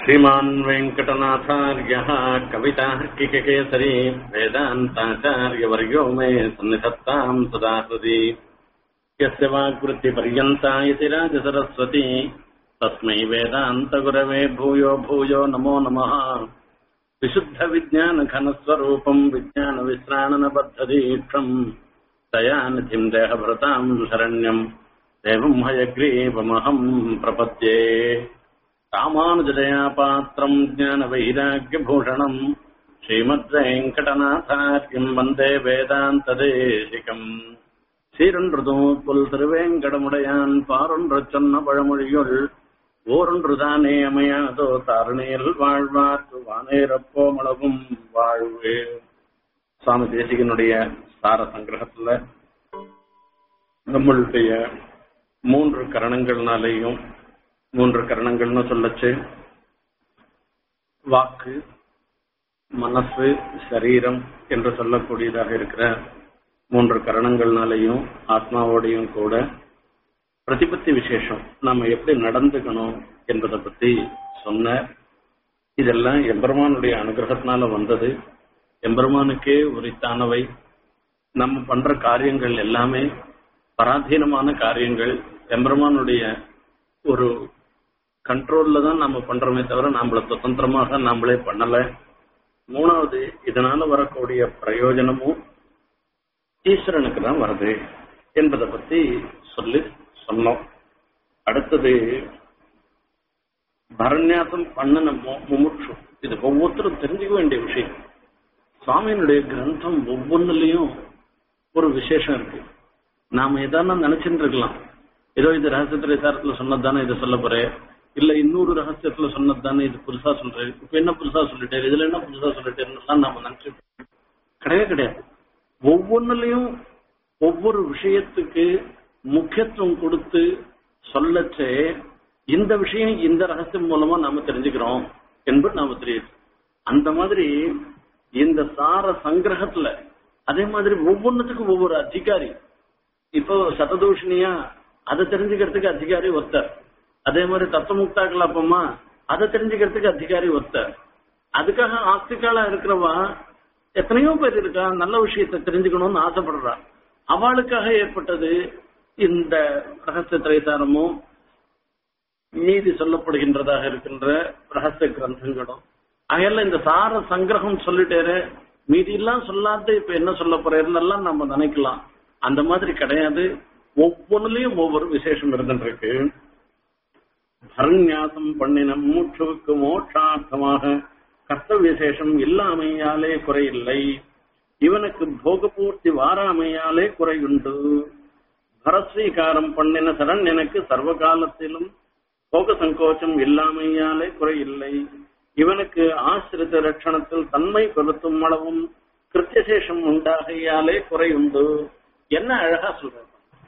श्रीमान् वेङ्कटनाथार्यः कवितार्किककेसरी वेदान्ताचार्यवर्यो मे सन्निधत्ताम् सदा हृदि यस्य वाक्वृत्तिपर्यन्ता इति राजसरस्वती तस्मै वेदान्तगुरवे भूयो भूयो नमो नमः विशुद्धविज्ञानघनस्वरूपम् विज्ञानविश्राणनबद्धदीक्षम् दयानिधिम् देहभृताम् शरण्यम् देवम् हयग्रीवमहम् प्रपद्ये रामानुजदया पात्रम् ज्ञानवैराग्यभूषणम् ஸ்ரீமத்வேங்கடநாதாரியம் வந்தே வேதாந்ததேசிகம் சீரொன்றுதும் புல் திருவேங்கடமுடையான் பாரொன்று சொன்ன பழமொழியுள் ஓரொன்றுதானே அமையாதோ தாருணையில் வாழ்வார்க்கு வானேரப்போமளவும் வாழ்வு சுவாமி தேசிகனுடைய சார சங்கிரகத்துல நம்மளுடைய மூன்று கரணங்கள்னாலேயும் மூன்று கரணங்கள்னு சொல்லச்சு வாக்கு மனசு சரீரம் என்று சொல்லக்கூடியதாக இருக்கிற மூன்று கரணங்கள்னாலையும் ஆத்மாவோடையும் கூட பிரதிபத்தி விசேஷம் நாம எப்படி நடந்துக்கணும் என்பதை பத்தி சொன்ன இதெல்லாம் எம்பெருமானுடைய அனுகிரகத்தினால வந்தது எம்பெருமானுக்கே உரித்தானவை நம்ம பண்ற காரியங்கள் எல்லாமே பராதீனமான காரியங்கள் எம்பெருமானுடைய ஒரு கண்ட்ரோல்ல தான் நம்ம பண்றோமே தவிர நம்மள சுதந்திரமாக நாமளே பண்ணல மூணாவது இதனால வரக்கூடிய பிரயோஜனமும் ஈஸ்வரனுக்கு தான் வருது என்பதை பத்தி சொல்லி சொன்னோம் அடுத்தது பரநியாசம் பண்ணின முமுட்சு இது ஒவ்வொருத்தரும் தெரிஞ்சுக்க வேண்டிய விஷயம் சுவாமியினுடைய கிரந்தம் ஒவ்வொன்றுலயும் ஒரு விசேஷம் இருக்கு நாம எதானா நினைச்சுட்டு இருக்கலாம் ஏதோ இது ரகசியத்திரை சாரத்துல சொன்னதுதானே இதை சொல்ல போறேன் இல்ல இன்னொரு ரகசியத்துல சொன்னதுதானே இது புதுசா சொல்றேன் இப்ப என்ன புதுசா சொல்லிட்டேன் இதுல என்ன புதுசா சொல்லிட்டேன்னு நாம நினைச்சு கிடையவே கிடையாது ஒவ்வொன்னுலயும் ஒவ்வொரு விஷயத்துக்கு முக்கியத்துவம் கொடுத்து சொல்லச்சே இந்த விஷயம் இந்த ரகசியம் மூலமா நாம தெரிஞ்சுக்கிறோம் என்பது நாம தெரியுது அந்த மாதிரி இந்த சார சங்கிரகத்துல அதே மாதிரி ஒவ்வொன்றுத்துக்கும் ஒவ்வொரு அதிகாரி இப்போ சததூஷணியா அதை தெரிஞ்சுக்கிறதுக்கு அதிகாரி ஒருத்தர் அதே மாதிரி தத்துவமுக்தா கலாப்பமா அதை தெரிஞ்சுக்கிறதுக்கு அதிகாரி ஒருத்தர் அதுக்காக ஆஸ்திகாலா இருக்கிறவா எத்தனையோ பேர் இருக்கா நல்ல விஷயத்தை தெரிஞ்சுக்கணும்னு ஆசைப்படுறா அவளுக்காக ஏற்பட்டது இந்த ரகசிய திரைசாரமும் மீதி சொல்லப்படுகின்றதாக இருக்கின்ற ரகசிய கிரந்தங்களும் அகையெல்லாம் இந்த சார சங்கிரகம் சொல்லிட்டேரு மீதி எல்லாம் சொல்லாத இப்ப என்ன சொல்ல போறேன்னு நம்ம நினைக்கலாம் அந்த மாதிரி கிடையாது ஒவ்வொன்றுலயும் ஒவ்வொரு விசேஷம் இருந்துருக்கு பரநியாசம் பண்ணின மூச்சுவுக்கு மோட்சார்த்தமாக கர்த்தவிய விசேஷம் இல்லாமையாலே குறையில்லை இவனுக்கு போகபூர்த்தி வாராமையாலே குறையுண்டு பரஸ்வீகாரம் பண்ணின சரண் எனக்கு சர்வ காலத்திலும் போக சங்கோச்சம் இல்லாமையாலே குறையில்லை இவனுக்கு ஆசிரித்த ரட்சணத்தில் தன்மை கொலுத்தும் அளவும் கிருத்தியசேஷம் உண்டாகையாலே குறையுண்டு என்ன அழகா சொல்ற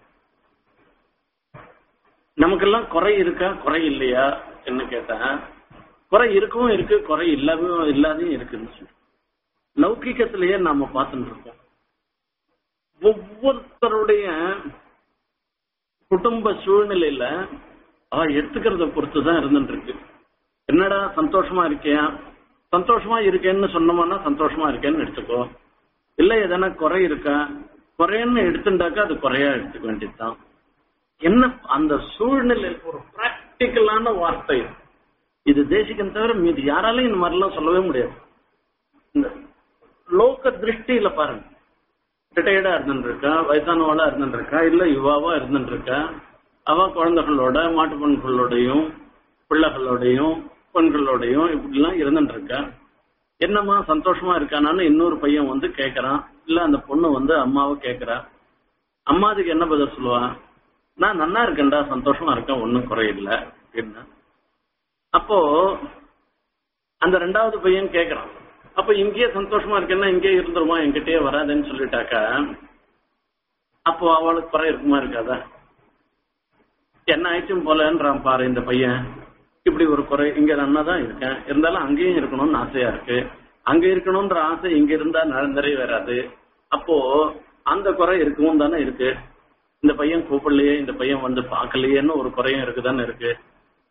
நமக்கெல்லாம் குறை இருக்கா குறை இல்லையா என்ன கேட்டா குறை இருக்கவும் இருக்கு குறை இல்லாம இல்லாதையும் இருக்குன்னு சொல்லி லௌகிக்கத்திலேயே நாம பார்த்துட்டு இருக்கோம் ஒவ்வொருத்தருடைய குடும்ப சூழ்நிலையில அவ எடுத்துக்கிறத பொறுத்து தான் இருந்துட்டு இருக்கு என்னடா சந்தோஷமா இருக்கியா சந்தோஷமா இருக்கேன்னு சொன்னோம்னா சந்தோஷமா இருக்கேன்னு எடுத்துக்கோ இல்ல எதனா குறை இருக்கா குறைன்னு எடுத்துட்டாக்கா அது குறையா எடுத்துக்க வேண்டியதுதான் என்ன அந்த சூழ்நிலை ஒரு பிராக்டிக்கலான வார்த்தை இது தேசிகம் தவிர மீது யாராலையும் இந்த மாதிரிலாம் சொல்லவே முடியாது இந்த லோக திருஷ்டியில பாருங்க ரிட்டையர்டா இருந்துருக்கா வயசானவளா இருந்துருக்கா இல்ல யுவாவா இருந்துருக்கா அவ குழந்தைகளோட மாட்டு பெண்களோடையும் பிள்ளைகளோடையும் பெண்களோடையும் இப்படிலாம் இருந்துருக்கா என்னம்மா சந்தோஷமா இருக்கானான்னு இன்னொரு பையன் வந்து கேக்குறான் இல்ல அந்த பொண்ணு வந்து அம்மாவை கேக்குறா அம்மா அதுக்கு என்ன பதில் சொல்லுவா நான் நன்னா இருக்கேன்டா சந்தோஷமா இருக்கேன் ஒன்னும் குறையில்லை என்ன அப்போ அந்த ரெண்டாவது பையன் கேக்குறான் அப்ப இங்கேயே சந்தோஷமா இருக்கேன்னா இங்கே இருந்துருமா என்கிட்டயே வராதுன்னு சொல்லிட்டாக்கா அப்போ அவளுக்கு குறை இருக்குமா இருக்காதா என்ன ஆயிடுச்சும் போலன்றான் பாரு இந்த பையன் இப்படி ஒரு குறை இங்க நன்னா தான் இருக்கேன் இருந்தாலும் அங்கேயும் இருக்கணும்னு ஆசையா இருக்கு அங்க இருக்கணும்ன்ற ஆசை இங்க இருந்தா நிறைவேறாது அப்போ அந்த குறை இருக்கவும் தானே இருக்கு இந்த பையன் கூப்பிடலையே இந்த பையன் வந்து பார்க்கலையேன்னு ஒரு குறையும் இருக்குதானே இருக்கு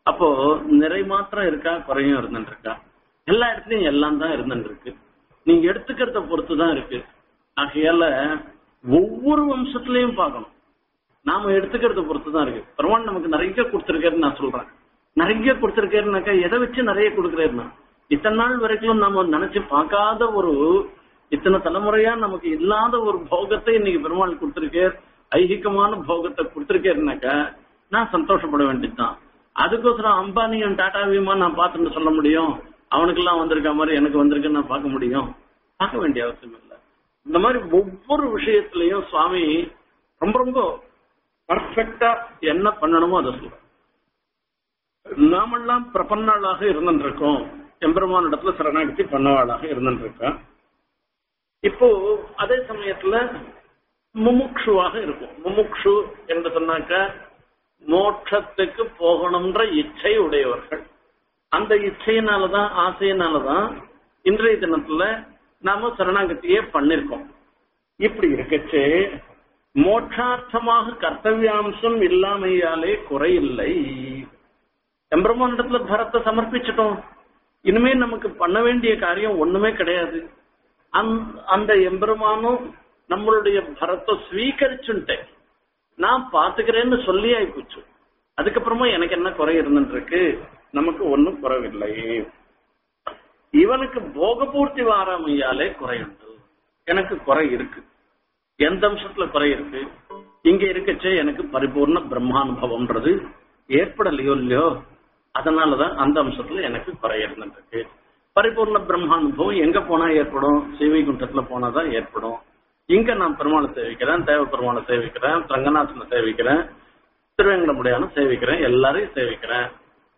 அப்போ நிறை மாத்திரம் இருக்கா குறையும் இருந்துட்டு இருக்கா எல்லா இடத்துலயும் எல்லாம் தான் இருந்துட்டு இருக்கு நீங்க எடுத்துக்கிறத பொறுத்து தான் இருக்கு ஆகையால ஒவ்வொரு வம்சத்திலையும் பார்க்கணும் நாம எடுத்துக்கிறத பொறுத்து தான் இருக்கு பெருமாள் நமக்கு நிறைய கொடுத்திருக்காருன்னு நான் சொல்றேன் நிறைய கொடுத்திருக்காருனாக்கா எதை வச்சு நிறைய கொடுக்குறாருன்னா இத்தனை நாள் வரைக்கும் நம்ம நினைச்சு பார்க்காத ஒரு இத்தனை தலைமுறையா நமக்கு இல்லாத ஒரு போகத்தை இன்னைக்கு பெருமாள் கொடுத்திருக்கார் ஐகிகமான போகத்தை கொடுத்திருக்காருனாக்கா நான் சந்தோஷப்பட வேண்டியதுதான் அதுக்கோசரம் அம்பானியும் டாட்டாவையுமா நான் பார்த்துட்டு சொல்ல முடியும் அவனுக்கெல்லாம் வந்திருக்க மாதிரி எனக்கு வந்திருக்குன்னு நான் பார்க்க முடியும் பார்க்க வேண்டிய அவசியம் இல்லை இந்த மாதிரி ஒவ்வொரு விஷயத்திலையும் சுவாமி ரொம்ப ரொம்ப பர்ஃபெக்டா என்ன பண்ணணுமோ அதை சொல்றேன் நாமெல்லாம் பிரபன்னாளாக இருந்துருக்கோம் எம்பெருமான் இடத்துல சரணாகதி பண்ணவாளாக இருந்துருக்கோம் இப்போ அதே சமயத்துல முமுக்ஷுவாக இருக்கும் முமுக்ஷு என்று சொன்னாக்க மோட்சத்துக்கு போகணும்ன்ற இச்சை உடையவர்கள் அந்த இச்சையினாலதான் ஆசையினாலதான் இன்றைய தினத்துல நாம சரணாகத்தியே பண்ணிருக்கோம் இப்படி இருக்கச்சு மோட்சார்த்தமாக கர்த்தவியாம்சம் இல்லாமையாலே குறையில்லை எம்பெருமான் இடத்துல பரத்தை சமர்ப்பிச்சிட்டோம் இனிமே நமக்கு பண்ண வேண்டிய காரியம் ஒண்ணுமே கிடையாது அந்த எம்பெருமானும் நம்மளுடைய பரத்தை ஸ்வீகரிச்சுட்டேன் நான் பாத்துக்கிறேன்னு சொல்லி ஆயிப்போச்சு அதுக்கப்புறமா எனக்கு என்ன குறை இருந்துட்டு இருக்கு நமக்கு ஒன்னும் குறைவில்லை இவனுக்கு போக பூர்த்தி வாராமையாலே குறை உண்டு எனக்கு குறை இருக்கு எந்த அம்சத்துல குறை இருக்கு இங்க இருக்கச்சே எனக்கு பரிபூர்ண பிரம்மானுபவம்ன்றது ஏற்படலையோ இல்லையோ அதனாலதான் அந்த அம்சத்துல எனக்கு குறை இருந்துருக்கு பரிபூர்ண பிரம்மானுபவம் எங்க போனா ஏற்படும் சிவைகுண்டத்துல போனாதான் ஏற்படும் இங்க நான் பெருமாளை சேவிக்கிறேன் தேவ பெருமாளை சேவிக்கிறேன் ரங்கநாதனை சேவிக்கிறேன் திருவேங்கடமுடியான சேவிக்கிறேன் எல்லாரையும் சேவிக்கிறேன்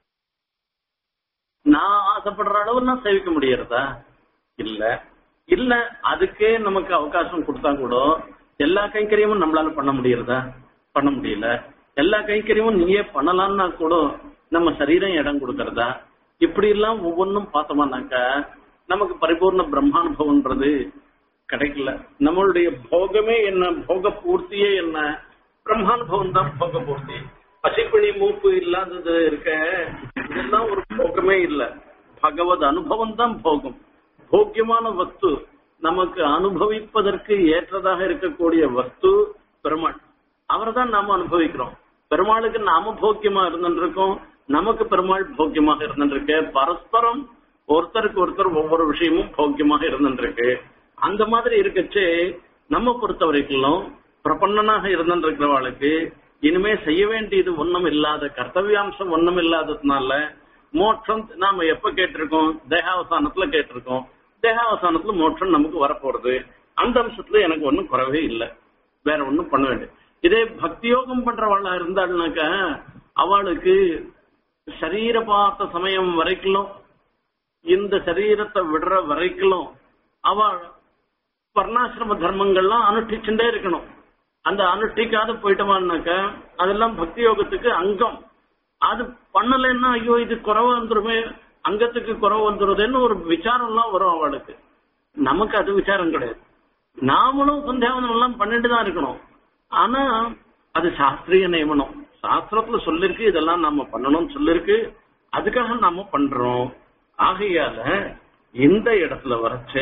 நான் ஆசைப்படுற அளவு நான் சேவிக்க முடியறதா இல்ல இல்ல அதுக்கே நமக்கு அவகாசம் கொடுத்தா கூட எல்லா கைங்கரியமும் நம்மளால பண்ண முடியறதா பண்ண முடியல எல்லா கைங்கரியமும் நீயே பண்ணலாம்னா கூட நம்ம சரீரம் இடம் கொடுக்கறதா இப்படி எல்லாம் ஒவ்வொன்றும் பார்த்தோம்னாக்கா நமக்கு பரிபூர்ண பிரம்மானுபவம்ன்றது கிடைக்கல நம்மளுடைய போகமே என்ன போக பூர்த்தியே என்ன பிரம்மானுபவம் தான் போக பூர்த்தி பசிப்பிணி மூப்பு இல்லாதது இருக்க இதெல்லாம் ஒரு போகமே இல்ல பகவத் அனுபவம் தான் போகம் போக்கியமான வஸ்து நமக்கு அனுபவிப்பதற்கு ஏற்றதாக இருக்கக்கூடிய வஸ்து பெருமாள் அவரை தான் நாம அனுபவிக்கிறோம் பெருமாளுக்கு நாம போக்கியமா இருந்துருக்கோம் நமக்கு பெருமாள் போக்கியமாக இருந்துருக்கு பரஸ்பரம் ஒருத்தருக்கு ஒருத்தர் ஒவ்வொரு விஷயமும் போக்கியமாக இருந்துருக்கு அந்த மாதிரி இருக்கச்சே நம்ம பொறுத்த வரைக்கும் பிரபன்னனாக இருந்துருக்கிறவாளுக்கு இனிமே செய்ய வேண்டியது ஒண்ணும் இல்லாத கர்த்தவியாம்சம் ஒண்ணும் இல்லாததுனால மோட்சம் நாம எப்ப கேட்டிருக்கோம் தேகாவசானத்துல கேட்டிருக்கோம் தேகாவசானத்துல மோட்சம் நமக்கு வரப்போறது அந்த அம்சத்துல எனக்கு ஒன்னும் குறவே இல்லை வேற ஒண்ணும் பண்ண வேண்டிய இதே பக்தியோகம் பண்றவாளா இருந்தாள்னாக்க அவளுக்கு சரீர பார்த்த சமயம் வரைக்கும் இந்த சரீரத்தை விடுற வரைக்கும் அவள் வர்ணாசிரம தர்மங்கள்லாம் அனுஷ்டிச்சுட்டே இருக்கணும் அந்த அனுஷ்டிக்காத போயிட்டோமான்னாக்க அதெல்லாம் பக்தி யோகத்துக்கு அங்கம் அது பண்ணலைன்னா ஐயோ இது குறவு வந்துருமே அங்கத்துக்கு குறவு வந்துருதுன்னு ஒரு விசாரம்லாம் வரும் அவளுக்கு நமக்கு அது விசாரம் கிடையாது நாமளும் சந்தியாவனம் எல்லாம் பண்ணிட்டு தான் இருக்கணும் ஆனா அது சாஸ்திரிய நியமனம் சாஸ்திரத்துல சொல்லிருக்கு இதெல்லாம் நாம பண்ணணும்னு சொல்லிருக்கு அதுக்காக நாம பண்றோம் ஆகையால இந்த இடத்துல வரைச்சு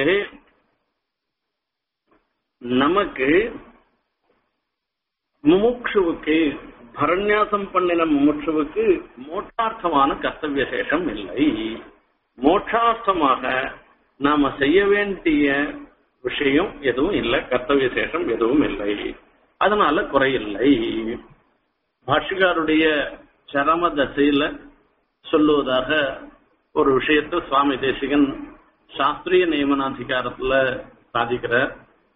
நமக்கு முமுட்சுவுக்கு பரநியாசம் பண்ணின முமுட்சுவுக்கு மோட்சார்த்தமான கர்த்தவிய சேஷம் இல்லை மோட்சார்த்தமாக நாம செய்ய வேண்டிய விஷயம் எதுவும் இல்லை கர்த்தவிய சேஷம் எதுவும் இல்லை அதனால குறையில்லை பாஷிகாருடைய சரம தசையில சொல்லுவதாக ஒரு விஷயத்தை சுவாமி தேசிகன் சாஸ்திரிய நியமனாதிகாரத்துல சாதிக்கிறார்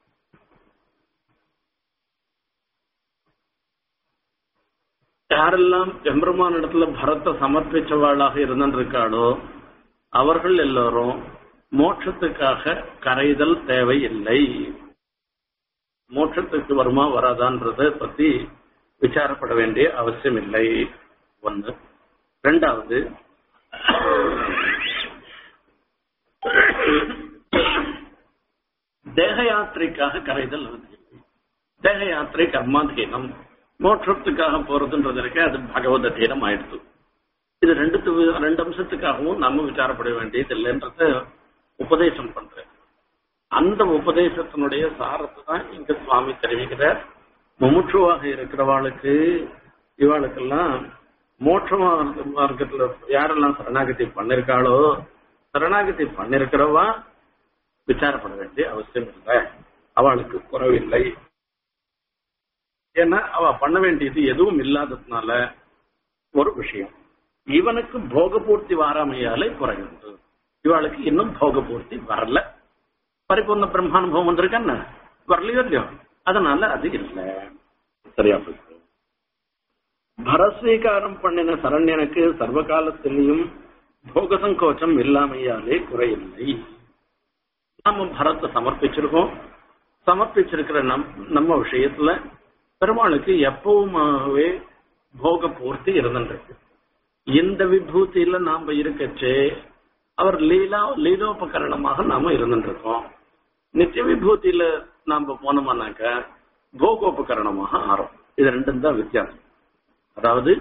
யாரெல்லாம் எம்பெருமான் இடத்துல பரத்தை சமர்ப்பிச்சவாளாக இருந்திருக்காளோ அவர்கள் எல்லோரும் மோட்சத்துக்காக கரைதல் தேவையில்லை மோட்சத்துக்கு வருமா வராதான்றத பத்தி விசாரப்பட வேண்டிய அவசியம் இல்லை ஒன்று ரெண்டாவது தேக யாத்திரைக்காக கரைதல் அவசியம் தேக யாத்திரை கர்மாதீனம் மோட்சத்துக்காக போறதுன்றது இருக்கு அது பகவத் அதீனம் ஆயிடுது இது ரெண்டு ரெண்டு அம்சத்துக்காகவும் நம்ம விசாரப்பட வேண்டியது இல்லைன்றத உபதேசம் பண்றேன் அந்த உபதேசத்தினுடைய சாரத்தை தான் இங்க சுவாமி தெரிவிக்கிறார் முமுட்சுவாக இருக்கிறவாளுக்கு இவாளுக்கெல்லாம் மோட்ச மார்க்கத்துல யாரெல்லாம் சரணாகதி பண்ணிருக்காளோ சரணாகதி பண்ணிருக்கிறவா விசாரப்பட வேண்டிய அவசியம் இல்லை அவளுக்கு குறவில்லை ஏன்னா அவ பண்ண வேண்டியது எதுவும் இல்லாததுனால ஒரு விஷயம் இவனுக்கு போகபூர்த்தி வாராமையாலே குறையுண்டு இவளுக்கு இன்னும் போகபூர்த்தி வரல பரிபூர்ண பிரம்மானுபவம் வந்திருக்கான்னு வரலையோ இல்லையோ அதனால அது இல்லை சரியா போயிட்டு பரஸ்வீகாரம் பண்ணின சரண்யனுக்கு சர்வ காலத்திலையும் போக சங்கோச்சம் இல்லாமையாலே குறையில்லை நாம பரத்தை சமர்ப்பிச்சிருக்கோம் சமர்ப்பிச்சிருக்கிற நம் நம்ம விஷயத்துல பெருமாளுக்கு எப்பவுமாவே போக பூர்த்தி இருந்துருக்கு இந்த விபூதியில நாம இருக்கச்சே அவர் லீலா லீலோபகரணமாக நாம இருந்துருக்கோம் நித்திய விபூதியில நாம போனோம்னாக்க போகோபகரணமாக ஆறோம் இது ரெண்டும் தான் வித்தியாசம் அதாவது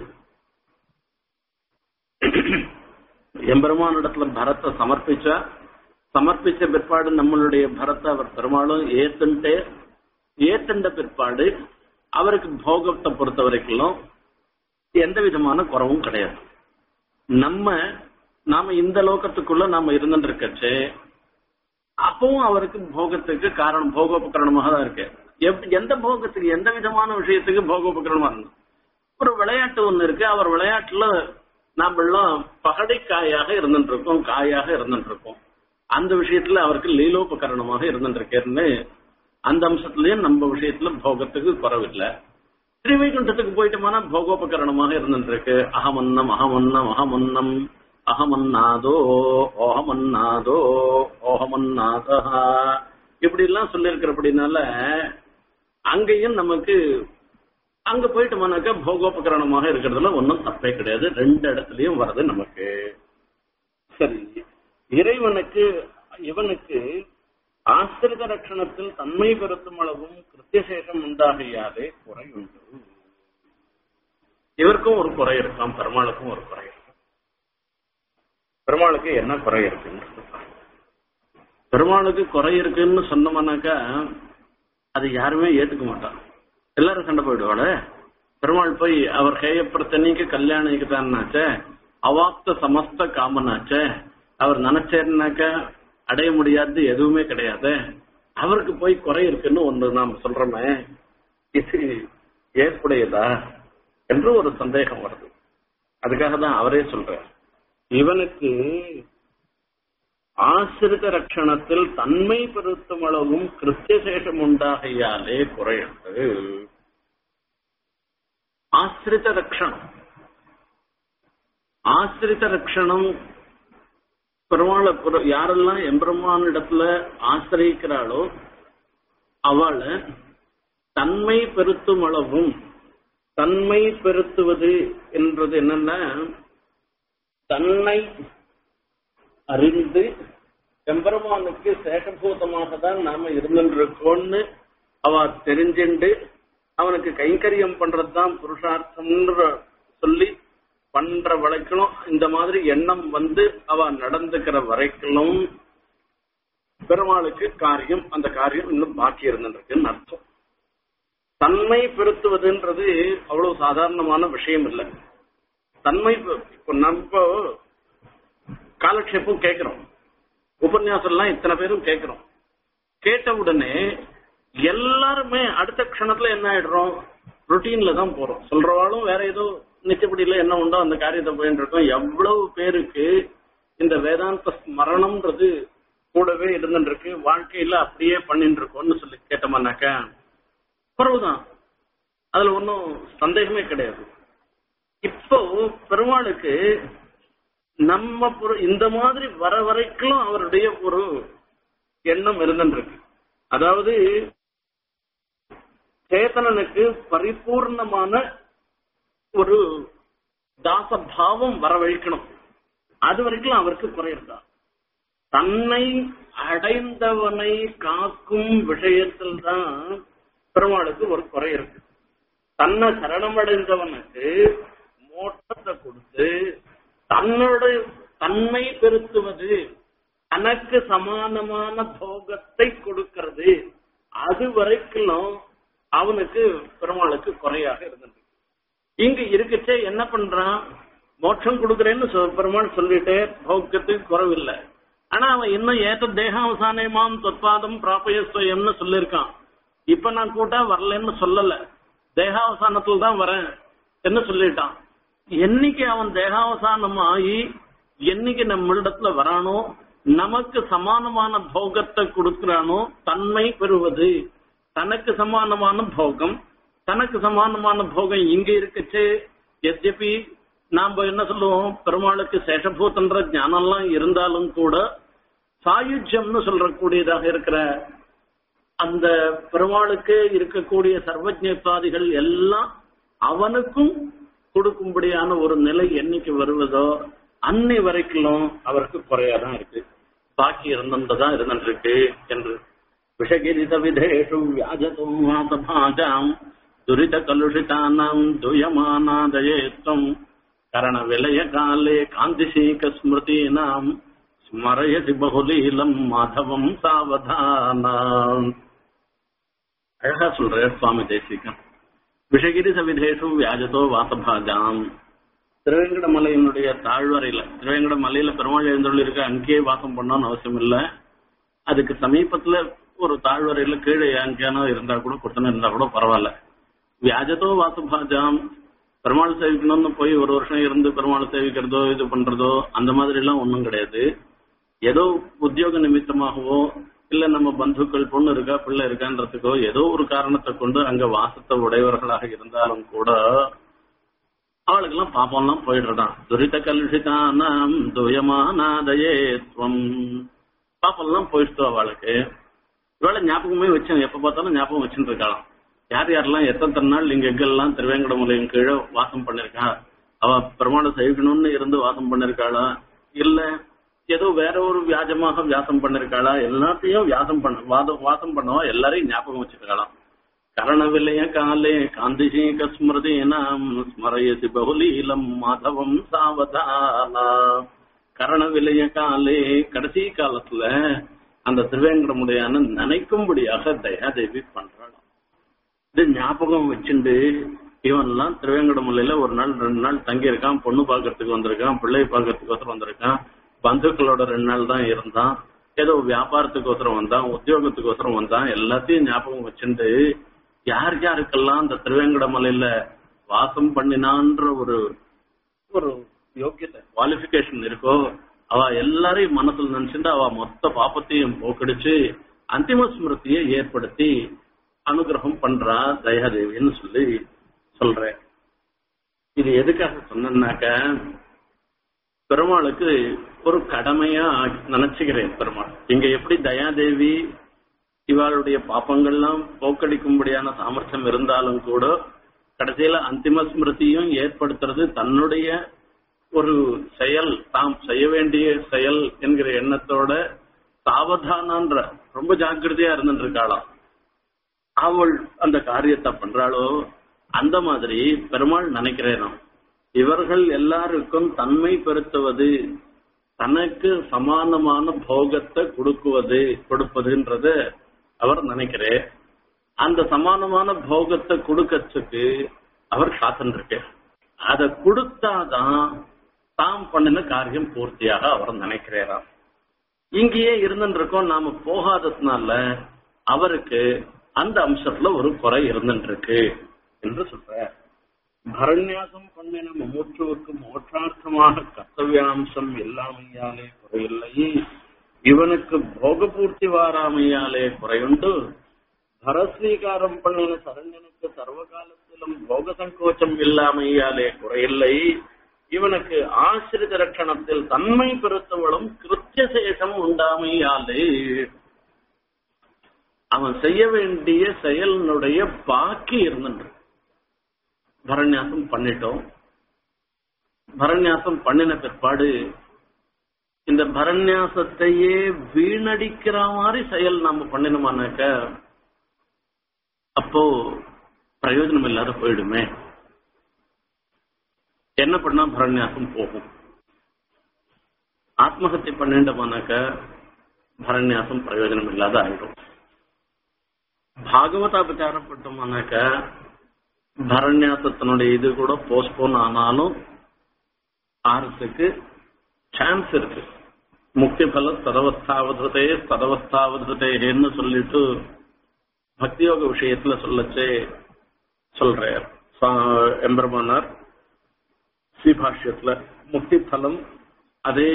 எம்பெருமானிடத்துல பரத்தை சமர்ப்பிச்சா சமர்ப்பிச்ச பிற்பாடு நம்மளுடைய பரத்தை அவர் பெருமாளும் ஏத்துன்ட்டு ஏத்துண்ட பிற்பாடு அவருக்கு போகத்தை பொறுத்த வரைக்கும் எந்த விதமான குறவும் கிடையாது நம்ம நாம இந்த லோகத்துக்குள்ள நாம இருந்துட்டு இருக்கச்சே அப்பவும் அவருக்கு போகத்துக்கு காரணம் போகோபகரணமாக தான் இருக்கு எப்- எந்த போகத்துக்கு எந்த விதமான விஷயத்துக்கு போகோபகரணமா இருந்தோம் ஒரு விளையாட்டு ஒண்ணு இருக்கு அவர் விளையாட்டுல நாம எல்லாம் பகடைக்காயாக இருந்துட்டு இருக்கோம் காயாக இருந்துட்டு இருக்கோம் அந்த விஷயத்துல அவருக்கு லீலோபகரணமாக இருந்துட்டு இருக்கேன்னு அந்த அம்சத்திலயும் நம்ம விஷயத்துல போகத்துக்கு குறவில்லை ஸ்ரீவைகுண்டத்துக்கு போயிட்டோம்னா போகோபகரணமாக இருந்துட்டு இருக்கு அகமன்னம் அகமன்னம் அகமன்னம் அகமன்னாதோ ஓஹமன்னாதோ ஓஹமன்னாதா இப்படி எல்லாம் சொல்லியிருக்கிறபடினால அங்கேயும் நமக்கு அங்க போயிட்டோம்னாக்கா போகோபகரணமாக இருக்கிறதுல ஒன்றும் தப்பே கிடையாது ரெண்டு இடத்துலயும் வருது நமக்கு சரி இறைவனுக்கு இவனுக்கு ஆசிரித ரட்சணத்தில் தன்மை பெருத்தும் அளவும் கிருத்தியசேஷம் உண்டாகையாலே குறை உண்டு இவருக்கும் ஒரு குறை இருக்காம் பெருமாளுக்கும் ஒரு குறை இருக்கு பெருமாளுக்கு என்ன குறை இருக்குன்னு பெருமாளுக்கு குறை இருக்குன்னு சொன்னோம்னாக்கா அது யாருமே ஏத்துக்க மாட்டான் எல்லாரும் சண்டை போயிடுவாள பெருமாள் போய் அவர் ஹேயப்பிரத்தனிக்கு கல்யாணிக்கு தான்னாச்சே அவாப்த சமஸ்த காமனாச்சே அவர் நினைச்சேன்னாக்க அடைய முடியாது எதுவுமே கிடையாது அவருக்கு போய் குறை இருக்குன்னு ஒன்று நாம் சொல்றோமே இது ஏற்புடையதா என்று ஒரு சந்தேகம் வருது அதுக்காக தான் அவரே சொல்றார் இவனுக்கு ஆசிரித ரட்சணத்தில் தன்மை பெருத்தும் அளவும் கிருத்தியசேஷம் உண்டாகையாலே குறையுண்டு ஆசிரித ரட்சணம் ஆசிரித ரட்சணம் பெருமாளை புர- யாரெல்லாம் எம்பெருமான் இடத்துல ஆசிரியிக்கிறாளோ அவளை தன்மை பெருத்தும் அளவும் தன்மை பெருத்துவது என்றது என்னன்னா தன்னை அறிந்து எம்பெருமானுக்கு சேஷபூதமாக தான் நாம இருந்துருக்கோம்னு அவ தெரிஞ்சுண்டு அவனுக்கு கைங்கரியம் பண்றதுதான் புருஷார்த்தம்ன்ற சொல்லி பண்ற வரைக்கும் இந்த மாதிரி எண்ணம் வந்து அவ நடந்துக்கிற வரைக்கும் பெருமாளுக்கு காரியம் அந்த காரியம் இன்னும் பாக்கி இருந்துருக்குன்னு அர்த்தம் தன்மை பெருத்துவதுன்றது அவ்வளவு சாதாரணமான விஷயம் இல்லை தன்மை பெ- இப்ப நம்ம காலக்ஷேபம் கேட்கிறோம் உபன்யாசம் எல்லாம் இத்தனை பேரும் கேட்கிறோம் கேட்ட உடனே எல்லாருமே அடுத்த க்ஷணத்துல என்ன ஆயிடுறோம் ருட்டீன்ல தான் போறோம் சொல்றவாளும் வேற ஏதோ நிச்சயப்படியில என்ன உண்டோ அந்த காரியத்தை போயிட்டு இருக்கோம் எவ்வளவு பேருக்கு இந்த வேதாந்த ஸ்மரணம்ன்றது கூடவே இருந்துட்டு இருக்கு வாழ்க்கையில அப்படியே பண்ணிட்டு இருக்கோம்னு சொல்லி கேட்டோம்னாக்கா குறவுதான் அதுல ஒன்றும் சந்தேகமே கிடையாது இப்போ பெருமாளுக்கு நம்ம புற- இந்த மாதிரி வர வரைக்கும் அவருடைய ஒரு எண்ணம் இருந்துருக்கு அதாவது சேதனனுக்கு பரிபூர்ணமான ஒரு தாசபாவம் வரவழைக்கணும் அது வரைக்கும் அவருக்கு குறையிருந்தா தன்னை அடைந்தவனை காக்கும் விஷயத்தில் தான் பெருமாளுக்கு ஒரு குறை இருக்கு தன்னை சரணமடைந்தவனுக்கு மோட்டத்தை கொடுத்து தன்னோட தன்மை பெருத்துவது தனக்கு சமானமான போகத்தை கொடுக்கிறது அது வரைக்கும் அவனுக்கு பெருமாளுக்கு குறையாக இருந்தது இங்க இருக்கச்சே என்ன பண்றான் மோட்சம் கொடுக்கறேன்னு சொ- பெருமாள் சொல்லிட்டு போகத்துக்கு குறவில்லை ஆனா அவன் இன்னும் ஏத்த தேகாவசானமாம் தொற்பாதம் பிராபயஸ்வயம்னு சொல்லியிருக்கான் இப்ப நான் கூட்டா வரலன்னு சொல்லல தேகாவசானத்துல தான் வரேன் என்ன சொல்லிட்டான் என்னைக்கு அவன் தேகாவசானம் ஆகி என்னைக்கு நம்மளிடத்துல வரானோ நமக்கு சமானமான போகத்தை கொடுக்கிறானோ தன்மை பெறுவது தனக்கு சமானமான போகம் தனக்கு சமானமான போகம் இங்க இருக்கச்சு எத்யபி நாம என்ன சொல்லுவோம் பெருமாளுக்கு சேஷபூதன்ற ஞானம்லாம் இருந்தாலும் கூட சாயுஜ்யம்னு சொல்லக்கூடியதாக இருக்கிற அந்த பெருமாளுக்கு இருக்கக்கூடிய சர்வஜத்வாதிகள் எல்லாம் அவனுக்கும் கொடுக்கும்படியான ஒரு நிலை என்னைக்கு வருவதோ அன்னை வரைக்கும் அவருக்கு குறையாதான் இருக்கு பாக்கி இருந்ததான் இருந்துருக்கு என்று விஷகிரித விதேஷு வியாஜதும் மாதபாஜாம் துரித கலுஷிதானாம் துயமானாதயேத்வம் கரண விலய காலே காந்திசீக ஸ்மிருதீனாம் ஸ்மரயசி பகுலீலம் மாதவம் சாவதானாம் அழகா சொல்ற சுவாமி தேசிகன் விஷகிரி சவிதேஷு வியாஜதோ வாசபாஜாம் திருவேங்கட மலையினுடைய தாழ்வரையில திருவேங்கட மலையில பெருமாள் எழுந்தருள் இருக்க அங்கேயே வாசம் பண்ணணும்னு அவசியம் இல்ல அதுக்கு சமீபத்துல ஒரு தாழ்வரையில கீழே எங்கேயானோ இருந்தா கூட கொடுத்தன இருந்தா கூட பரவாயில்ல வியாஜதோ வாசபாஜாம் பெருமாள் சேவிக்கணும்னு போய் ஒரு வருஷம் இருந்து பெருமாள் சேவிக்கிறதோ இது பண்றதோ அந்த மாதிரி எல்லாம் ஒண்ணும் கிடையாது ஏதோ உத்தியோக நிமித்தமாகவோ இல்ல நம்ம பந்துக்கள் பொண்ணு இருக்கா பிள்ளை இருக்கான்றதுக்கோ ஏதோ ஒரு காரணத்தை கொண்டு அங்க வாசத்தை உடையவர்களாக இருந்தாலும் கூட அவளுக்கெல்லாம் பாப்பம்லாம் போயிடுறதான் துரித கலுஷிதானாம் துயமானாதயேத்வம் பாப்பம்லாம் போயிடுச்சு அவளுக்கு இவளை ஞாபகமே வச்சேன் எப்ப பார்த்தாலும் ஞாபகம் வச்சுட்டு இருக்காளாம் யார் யாரெல்லாம் எத்தனை நாள் இங்க எங்கெல்லாம் திருவேங்கடமலையின் கீழே வாசம் பண்ணிருக்கா அவ பெருமாளை சேவிக்கணும்னு இருந்து வாசம் பண்ணிருக்காளா இல்ல ஏதோ வேற ஒரு வியாஜமாக வியாசம் பண்ணிருக்காளா எல்லாத்தையும் வியாசம் பண்ண வாதம் வாசம் பண்ணவா எல்லாரையும் ஞாபகம் வச்சிருக்காளாம் கரண விலைய காலே காந்திசீக ஸ்மிருதி நாம் ஸ்மரயசி பகுலீலம் மாதவம் சாவதானா கரண விலைய காலே கடைசி காலத்துல அந்த திருவேங்கடமுடையான நினைக்கும்படியாக தயாதேவி பண்றாளாம் இது ஞாபகம் வச்சுண்டு இவன்லாம் திருவேங்கடமலையில ஒரு நாள் ரெண்டு நாள் தங்கி இருக்கான் பொண்ணு பாக்குறதுக்கு வந்திருக்கான் பிள்ளை பாக்குறதுக்கு ஒருத்தர் வந்திருக்கான் பந்துக்களோட ரெண்டு நாள் தான் இருந்தான் ஏதோ வியாபாரத்துக்கு ஒருத்தரம் வந்தான் உத்தியோகத்துக்கு ஒருத்தரம் வந்தான் எல்லாத்தையும் ஞாபகம் வச்சுண்டு யார் யாருக்கெல்லாம் அந்த திருவேங்கடமலையில வாசம் பண்ணினான்ற ஒரு ஒரு யோக்கியத்தை குவாலிபிகேஷன் இருக்கோ அவ எல்லாரையும் மனசுல நினைச்சுட்டு அவ மொத்த பாப்பத்தையும் போக்கடிச்சு அந்திம ஸ்மிருதியை ஏற்படுத்தி அனுகிரகம் பண்றா தயாதேவின்னு சொல்லி சொல்றேன் இது எதுக்காக சொன்னேன்னாக்க பெருமாளுக்கு ஒரு கடமையா நினைச்சுக்கிறேன் பெருமாள் இங்க எப்படி தயாதேவி இவாளுடைய பாப்பங்கள்லாம் போக்கடிக்கும்படியான சாமர்த்தியம் இருந்தாலும் கூட கடைசியில அந்திம ஸ்மிருதியும் ஏற்படுத்துறது தன்னுடைய ஒரு செயல் தாம் செய்ய வேண்டிய செயல் என்கிற எண்ணத்தோட சாவதானன்ற ரொம்ப ஜாக்கிரதையா இருந்துட்டு இருக்காளாம் அவள் அந்த காரியத்தை பண்றாளோ அந்த மாதிரி பெருமாள் நினைக்கிறேன் இவர்கள் எல்லாருக்கும் தன்மை பெருத்துவது தனக்கு சமானமான போகத்தை கொடுக்குவது கொடுப்பதுன்றத அவர் நினைக்கிறேன் அந்த சமானமான போகத்தை கொடுக்கறதுக்கு அவர் காத்துருக்கு அதை கொடுத்தாதான் தாம் பண்ணின காரியம் பூர்த்தியாக அவர் நினைக்கிறாராம் இங்கேயே இருந்துட்டு இருக்கோம் நாம போகாததுனால அவருக்கு அந்த அம்சத்துல ஒரு குறை இருந்துட்டு இருக்கு என்று சொல்ற பரண்யாசம் பண்ணின முமூற்றுவுக்கு மோட்சார்த்தமாக கர்த்தவியாம்சம் இல்லாமையாலே குறையில்லை இவனுக்கு போகபூர்த்தி வாராமையாலே குறையுண்டு பரஸ்வீகாரம் பண்ணின சரண்யனுக்கு சர்வகாலத்திலும் போக சங்கோச்சம் இல்லாமையாலே குறையில்லை இவனுக்கு ஆசிரித லட்சணத்தில் தன்மை பெருத்தவளும் கிருத்தியசேஷம் உண்டாமையாலே அவன் செய்ய வேண்டிய செயலினுடைய பாக்கி இருந்துட்டு பரண்யாசம் பண்ணிட்டோம் பரண்யாசம் பண்ணின பிற்பாடு இந்த பரண்யாசத்தையே வீணடிக்கிற மாதிரி செயல் நாம பண்ணினோமானாக்க அப்போ பிரயோஜனம் இல்லாத போயிடுமே என்ன பண்ணா பரண்யாசம் போகும் ஆத்மஹத்தி பண்ணிட்டோம்னாக்க பரநியாசம் பிரயோஜனம் இல்லாத ஆயிடும் பாகவதாபச்சாரம் பட்டோம்னாக்க பரநியாசத்தினுடைய இது கூட போஸ்ட்போன் ஆனாலும் ஆறதுக்கு சான்ஸ் இருக்கு முக்தி பல சதவஸ்தாவதே சதவஸ்தாவதேன்னு சொல்லிட்டு பக்தியோக விஷயத்துல சொல்லச்சே சொல்றார் சா- எம்பெருமானார் ஸ்ரீபாஷ்யத்துல முக்தி பலம் அதே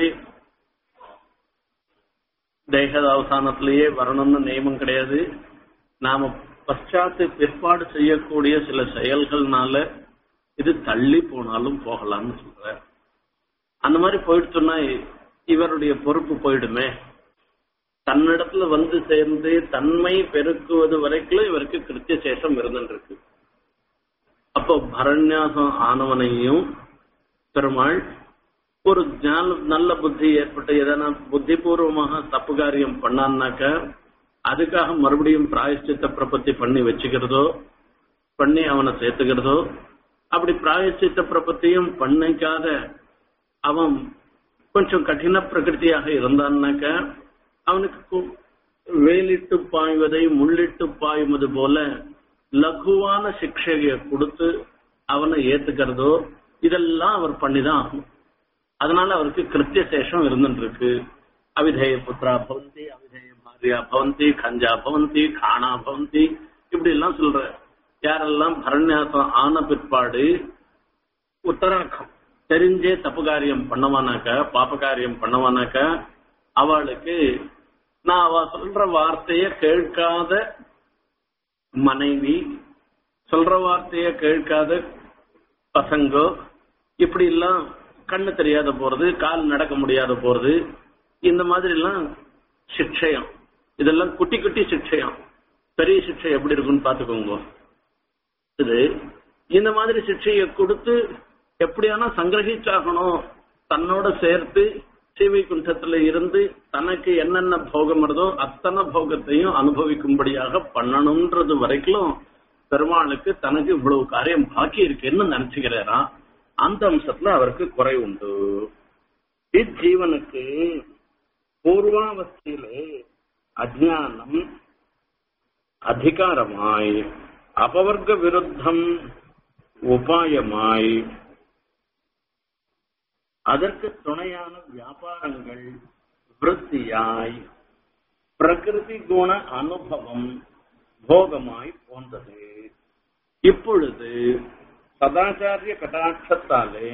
தேக அவசானத்திலேயே வரணும்னு நியமம் கிடையாது நாம பశ్చాத்து பிற்பாடு செய்யக்கூடிய சில செயல்கள்னால இது தள்ளி போனாலும் போகலாம்னு சொல்ற அந்த மாதிரி போயிடுச்சுன்னா இவருடைய பொறுப்பு போயிடுமே தன்னிடத்துல வந்து சேர்ந்து தன்மை பெருக்குவது வரைக்கும் இவருக்கு கிருத்திய சேஷம் இருந்துருக்கு அப்போ பரண்யாசம் ஆனவனையும் பெருமாள் ஒரு ஞான நல்ல புத்தி ஏற்பட்டு எதனா புத்திபூர்வமாக தப்பு காரியம் பண்ணான்னாக்க அதுக்காக மறுபடியும் பிராயஷ்சித்த பிரபத்தி பண்ணி வச்சுக்கிறதோ பண்ணி அவனை சேர்த்துக்கிறதோ அப்படி பிராயஷ்சித்த பிரபத்தியும் பண்ணிக்காத அவன் கொஞ்சம் கடின பிரகிருதியாக இருந்தான்னாக்க அவனுக்கு கு- வேலிட்டு பாய்வதை முள்ளிட்டு பாய்வது போல லகுவான சிக்ஷையை கொடுத்து அவனை ஏத்துக்கிறதோ இதெல்லாம் அவர் பண்ணிதான் ஆகும் அதனால அவருக்கு கிருத்திய சேஷம் இருந்துட்டு இருக்கு அவிதேய புத்திரா பவந்தி அவிதேய பாரியா பவந்தி கஞ்சா பவந்தி காணா பவந்தி இப்படி எல்லாம் சொல்ற யாரெல்லாம் பரண்யாசம் ஆன பிற்பாடு உத்தராக்கம் தெரிஞ்சே தப்பு காரியம் பண்ணவானாக்க பாப்ப காரியம் பண்ணவானாக்க அவளுக்கு நான் அவ சொல்ற வார்த்தைய கேட்காத மனைவி சொல்ற வார்த்தைய கேட்காத பசங்கோ இப்படி எல்லாம் கண்ணு தெரியாத போறது கால் நடக்க முடியாத போறது இந்த மாதிரி எல்லாம் சிக்ஷயம் இதெல்லாம் குட்டி குட்டி சிக்ஷயம் பெரிய சிக்ஷை எப்படி இருக்குன்னு பாத்துக்கோங்க இது இந்த மாதிரி சிக்ஷையை கொடுத்து எப்படியானா சங்கிரகிச்சாகணும் தன்னோட சேர்த்து சீவை குண்டத்துல இருந்து தனக்கு என்னென்ன போகம் வருதோ அத்தனை போகத்தையும் அனுபவிக்கும்படியாக பண்ணணும்ன்றது வரைக்கும் பெருமாளுக்கு தனக்கு இவ்வளவு காரியம் பாக்கி இருக்குன்னு நினைச்சுக்கிறாராம் அந்த அம்சத்துல அவருக்கு குறை உண்டு இஜீவனுக்கு பூர்வாவஸ்தையிலே அஜானம் அதிகாரமாய் அபவர்க்க விருத்தம் உபாயமாய் அதற்கு துணையான வியாபாரங்கள் விருத்தியாய் பிரகிருதி குண அனுபவம் போகமாய் போன்றது இப்பொழுது சதாச்சாரிய கட்டாட்சத்தாலே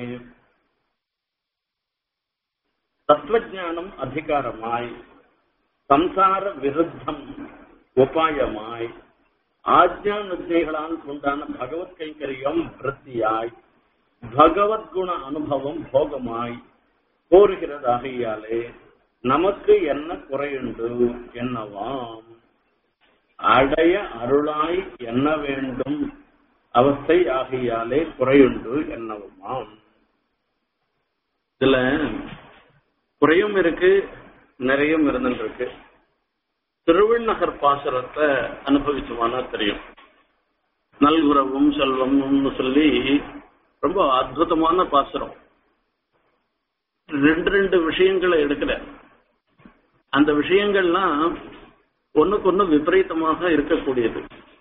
தத்துவஞானம் அதிகாரமாய் சம்சார விருத்தம் உபாயமாய் ஆஜ்ஞா நிர்ணயங்களால் உண்டான பகவத் கைங்கரியம் விருத்தியாய் பகவத்குண அனுபவம் போகமாய் கோருகிறதாகையாலே நமக்கு என்ன குறையுண்டு என்னவாம் அடைய அருளாய் என்ன வேண்டும் அவஸ்தை ஆகையாலே குறையுண்டு என்னவுமாம் இதுல குறையும் இருக்கு நிறையும் இருந்துருக்கு திருவண்ணகர் பாசுரத்தை அனுபவிச்சோம்னா தெரியும் நல்குறவும் செல்வம்னு சொல்லி ரொம்ப அற்புதமான பாசுரம் ரெண்டு ரெண்டு விஷயங்களை எடுக்கிற அந்த விஷயங்கள்லாம் ஒண்ணுக்கு ஒண்ணு விபரீதமாக இருக்கக்கூடியது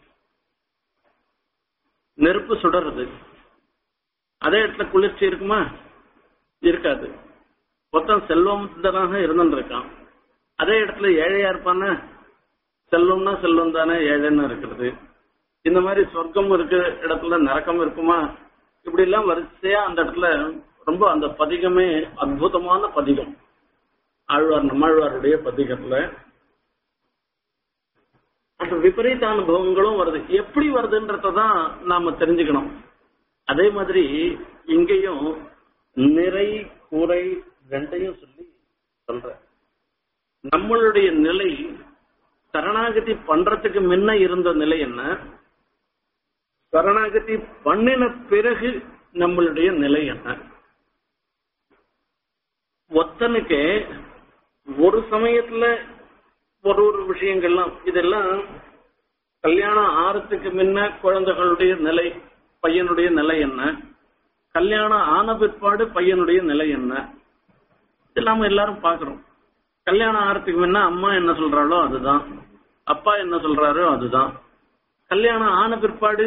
நெருப்பு சுடறது அதே இடத்துல குளிர்ச்சி இருக்குமா இருக்காது மொத்தம் செல்வந்தனாக இருந்துருக்கான் அதே இடத்துல ஏழையா இருப்பானே செல்வம்னா செல்வம் தானே ஏழைன்னு இருக்கிறது இந்த மாதிரி சொர்க்கம் இருக்க இடத்துல நரக்கம் இருக்குமா இப்படி எல்லாம் வரிசையா அந்த இடத்துல ரொம்ப அந்த பதிகமே அற்புதமான பதிகம் ஆழ்வார் நம்மாழ்வாருடைய பதிகத்துல அந்த விபரீத அனுபவங்களும் வருது எப்படி வருதுன்றதான் நாம தெரிஞ்சுக்கணும் அதே மாதிரி இங்கேயும் நிறை குறை ரெண்டையும் சொல்லி சொல்ற நம்மளுடைய நிலை சரணாகதி பண்றதுக்கு முன்ன இருந்த நிலை என்ன சரணாகதி பண்ணின பிறகு நம்மளுடைய நிலை என்ன ஒத்தனுக்கு ஒரு சமயத்துல ஒரு ஒரு விஷயங்கள்லாம் இதெல்லாம் கல்யாணம் ஆறதுக்கு முன்ன குழந்தைகளுடைய நிலை பையனுடைய நிலை என்ன கல்யாணம் ஆன பிற்பாடு பையனுடைய நிலை என்ன இல்லாம எல்லாரும் பாக்குறோம் கல்யாணம் ஆகிறதுக்கு முன்ன அம்மா என்ன சொல்றாளோ அதுதான் அப்பா என்ன சொல்றாரோ அதுதான் கல்யாணம் ஆன பிற்பாடு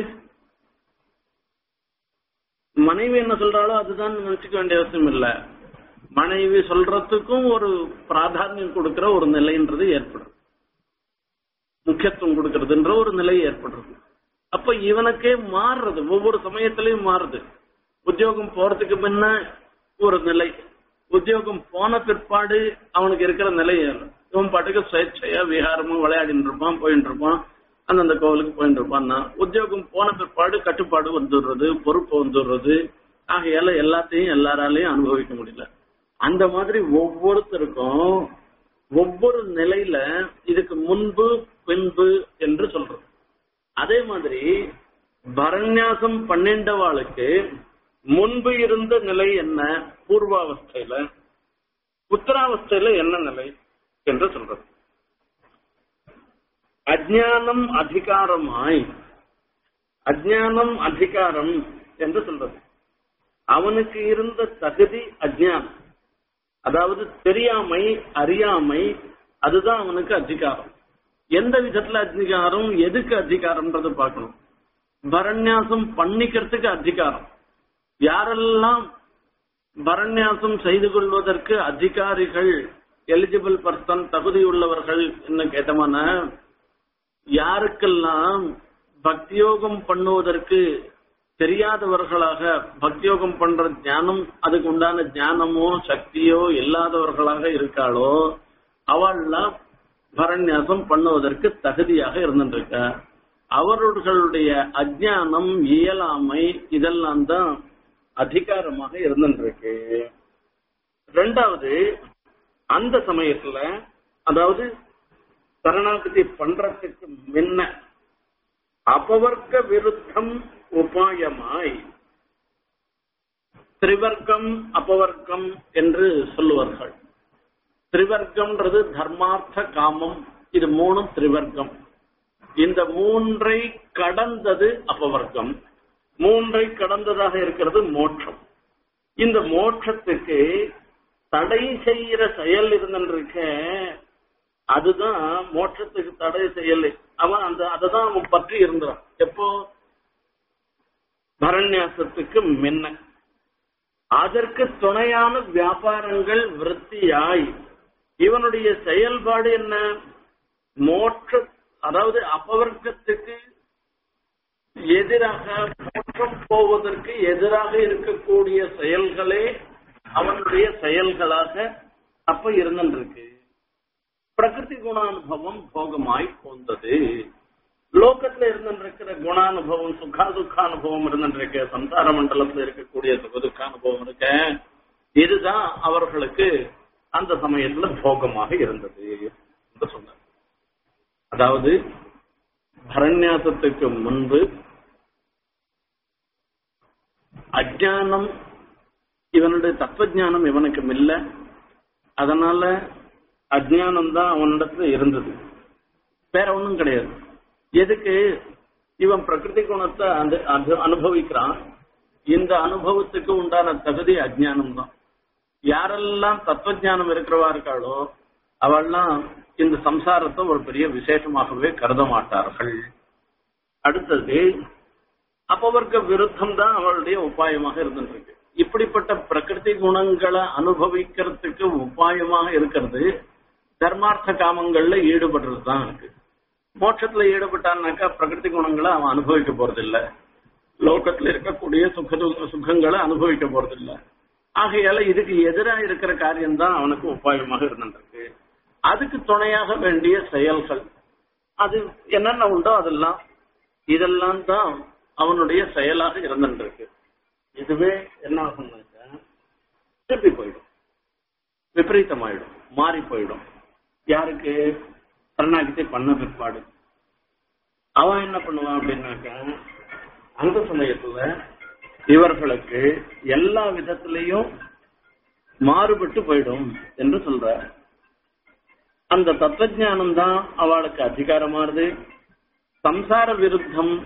மனைவி என்ன சொல்றாளோ அதுதான் நினைச்சுக்க வேண்டிய அவசியம் இல்ல மனைவி சொல்றதுக்கும் ஒரு பிராதானியம் கொடுக்கிற ஒரு நிலைன்றது ஏற்படும் முக்கியத்துவம் கொடுக்கறதுன்ற ஒரு நிலை ஏற்படுறது அப்ப இவனுக்கே மாறுறது ஒவ்வொரு சமயத்திலையும் மாறுது உத்தியோகம் போறதுக்கு முன்ன ஒரு நிலை உத்தியோகம் போன பிற்பாடு அவனுக்கு இருக்கிற நிலை ஏறும். இவன் பாட்டுக்கு சுயேட்சையா விகாரமும் விளையாடிட்டு இருப்பான் போயிட்டு இருப்பான் அந்தந்த கோவிலுக்கு போயிட்டு இருப்பான்னா உத்தியோகம் போன பிற்பாடு கட்டுப்பாடு வந்துடுறது பொறுப்பு வந்துடுறது ஆகையால எல்லாத்தையும் எல்லாராலையும் அனுபவிக்க முடியல அந்த மாதிரி ஒவ்வொருத்தருக்கும் ஒவ்வொரு நிலையில இதுக்கு முன்பு பின்பு என்று சொல்றது அதே மாதிரி பரநியாசம் பன்னெண்டவாளுக்கு முன்பு இருந்த நிலை என்ன பூர்வாவஸ்தையில உத்தராவஸ்தையில என்ன நிலை என்று சொல்றது அஜானம் அதிகாரமாய் அஜானம் அதிகாரம் என்று சொல்றது அவனுக்கு இருந்த தகுதி அஜ்ஞானம் அதாவது தெரியாமை அறியாமை அதுதான் அவனுக்கு அதிகாரம் எந்த விதத்துல அதிகாரம் எதுக்கு அதிகாரம்ன்றது பார்க்கணும் பரநியாசம் பண்ணிக்கிறதுக்கு அதிகாரம் யாரெல்லாம் பரநியாசம் செய்து கொள்வதற்கு அதிகாரிகள் எலிஜிபிள் பர்சன் தகுதி உள்ளவர்கள் என்ன கேட்டமான யாருக்கெல்லாம் பக்தியோகம் பண்ணுவதற்கு தெரியாதவர்களாக பக்தியோகம் பண்ற ஞானம் அதுக்கு உண்டான ஞானமோ சக்தியோ இல்லாதவர்களாக இருக்காளோ அவள்லாம் பரநியாசம் பண்ணுவதற்கு தகுதியாக இருந்துருக்க அவர்களுடைய அஜானம் இயலாமை இதெல்லாம் தான் அதிகாரமாக இருந்துருக்கு ரெண்டாவது அந்த சமயத்துல அதாவது சரணாகதி பண்றதுக்கு முன்ன அபவர்க்க விருத்தம் உபாயமாய் திரிவர்க்கம் அபவர்க்கம் என்று சொல்லுவார்கள் திரிவர்க்கம்ன்றது தர்மார்த்த காமம் இது மூணும் திரிவர்க்கம் இந்த மூன்றை கடந்தது அபவர்க்கம் மூன்றை கடந்ததாக இருக்கிறது மோட்சம் இந்த மோட்சத்துக்கு தடை செய்யற செயல் இருந்திருக்க அதுதான் மோட்சத்துக்கு தடை செயல் அவன் அந்த அததான் அவன் பற்றி இருந்தான் எப்போ பரநியாசத்துக்கு முன்ன அதற்கு துணையான வியாபாரங்கள் விருத்தியாய் இவனுடைய செயல்பாடு என்ன மோட்ச அதாவது அபவர்க்கத்துக்கு எதிராக மோட்சம் போவதற்கு எதிராக இருக்கக்கூடிய செயல்களே அவனுடைய செயல்களாக அப்ப இருந்திருக்கு பிரகிருதி குணானுபவம் போகமாய் போந்தது லோகத்துல இருந்திருக்கிற குணானுபவம் சுகா துக்கானுபவம் இருந்திருக்க சம்சார மண்டலத்துல இருக்கக்கூடிய சுக துக்கானுபவம் இருக்க இதுதான் அவர்களுக்கு அந்த சமயத்துல போகமாக இருந்தது என்று சொன்னார் அதாவது பரநியாசத்துக்கு முன்பு அஜானம் இவனுடைய தத்துவஞானம் இவனுக்கு இல்ல அதனால அஜானம் தான் அவனிடத்துல இருந்தது வேற ஒண்ணும் கிடையாது எதுக்கு இவன் பிரகிருதி குணத்தை அந்த அது அனுபவிக்கிறான் இந்த அனுபவத்துக்கு உண்டான தகுதி அஜ்ஞானம் தான் யாரெல்லாம் தத்துவஞானம் இருக்கிறவா இருக்காளோ அவெல்லாம் இந்த சம்சாரத்தை ஒரு பெரிய விசேஷமாகவே கருத மாட்டார்கள் அடுத்தது அப்பவர்க்க விருத்தம் தான் அவளுடைய உபாயமாக இருந்துருக்கு இப்படிப்பட்ட பிரகிருதி குணங்களை அனுபவிக்கிறதுக்கு உபாயமாக இருக்கிறது தர்மார்த்த காமங்கள்ல ஈடுபடுறது தான் இருக்கு மோட்சத்துல ஈடுபட்டான்னாக்கா பிரகிருதி குணங்களை அவன் அனுபவிக்க போறதில்ல லோகத்துல இருக்கக்கூடிய சுக சுகங்களை அனுபவிக்க போறதில்ல ஆகையால இதுக்கு எதிராக இருக்கிற காரியம் தான் அவனுக்கு உபாயமாக இருந்துருக்கு அதுக்கு துணையாக வேண்டிய செயல்கள் அது என்னென்ன உண்டோ அதெல்லாம் இதெல்லாம் தான் அவனுடைய செயலாக இருந்துருக்கு இதுவே என்ன ஆகும்னாக்கா திருப்பி போயிடும் விபரீதமாயிடும் மாறி போயிடும் யாருக்கு சரணாகித்தை பண்ண பிற்பாடு அவன் என்ன பண்ணுவான் அப்படின்னாக்கா அந்த சமயத்துல இவர்களுக்கு எல்லா விதத்திலையும் மாறுபட்டு போயிடும் என்று சொல்ற அந்த தத்துவஞானம் தான் அவளுக்கு அதிகாரமாறுது சம்சார விருத்தம்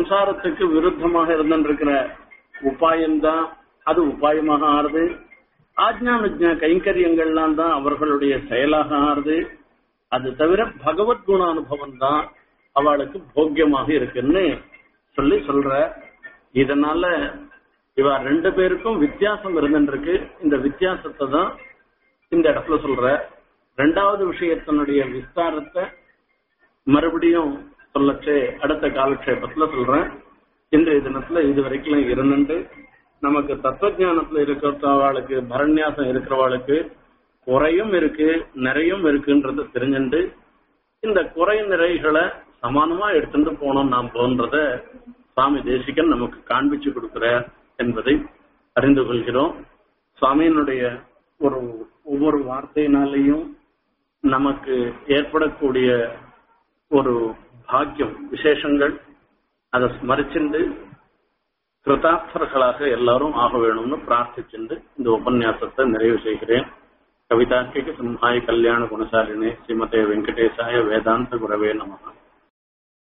சம்சாரத்துக்கு விருத்தமாக இருந்திருக்கிற உபாயம்தான் அது உபாயமாக ஆறுது ஆஜ்ஞானுஜ்ஞா கைங்கரியங்கள்லாம் தான் அவர்களுடைய செயலாக ஆறுது அது தவிர பகவத் குண அனுபவம் தான் அவளுக்கு போக்கியமாக இருக்குன்னு சொல்லி சொல்ற இதனால இவ ரெண்டு பேருக்கும் வித்தியாசம் இருந்துருக்கு இந்த வித்தியாசத்தை தான் இந்த இடத்துல சொல்ற ரெண்டாவது விஷயத்தினுடைய விஸ்தாரத்தை மறுபடியும் சொல்லச்சு அடுத்த காலக்ஷேபத்துல சொல்றேன் இன்றைய தினத்துல இது வரைக்கும் இருந்துட்டு நமக்கு தத்துவ இருக்கிறவாளுக்கு பரண்யாசம் இருக்கிறவாளுக்கு குறையும் இருக்கு நிறையும் இருக்குன்றத தெரிஞ்சுட்டு இந்த குறை நிறைகளை சமானமா எடுத்துட்டு போனோம் நாம் போன்றத சுவாமி தேசிகன் நமக்கு காண்பிச்சு கொடுக்கிறார் என்பதை அறிந்து கொள்கிறோம் சுவாமியினுடைய ஒரு ஒவ்வொரு வார்த்தையினாலையும் நமக்கு ஏற்படக்கூடிய ஒரு பாக்கியம் விசேஷங்கள் அதை ஸ்மரிச்சுண்டு கிருதார்த்தர்களாக எல்லாரும் ஆக வேணும்னு பிரார்த்திச்சுண்டு இந்த உபன்யாசத்தை நிறைவு செய்கிறேன் கவிதாக்கிக்கு சிம்ஹாய் கல்யாண குணசாலினே ஸ்ரீமதே வெங்கடேசாய வேதாந்த குரவே நமகா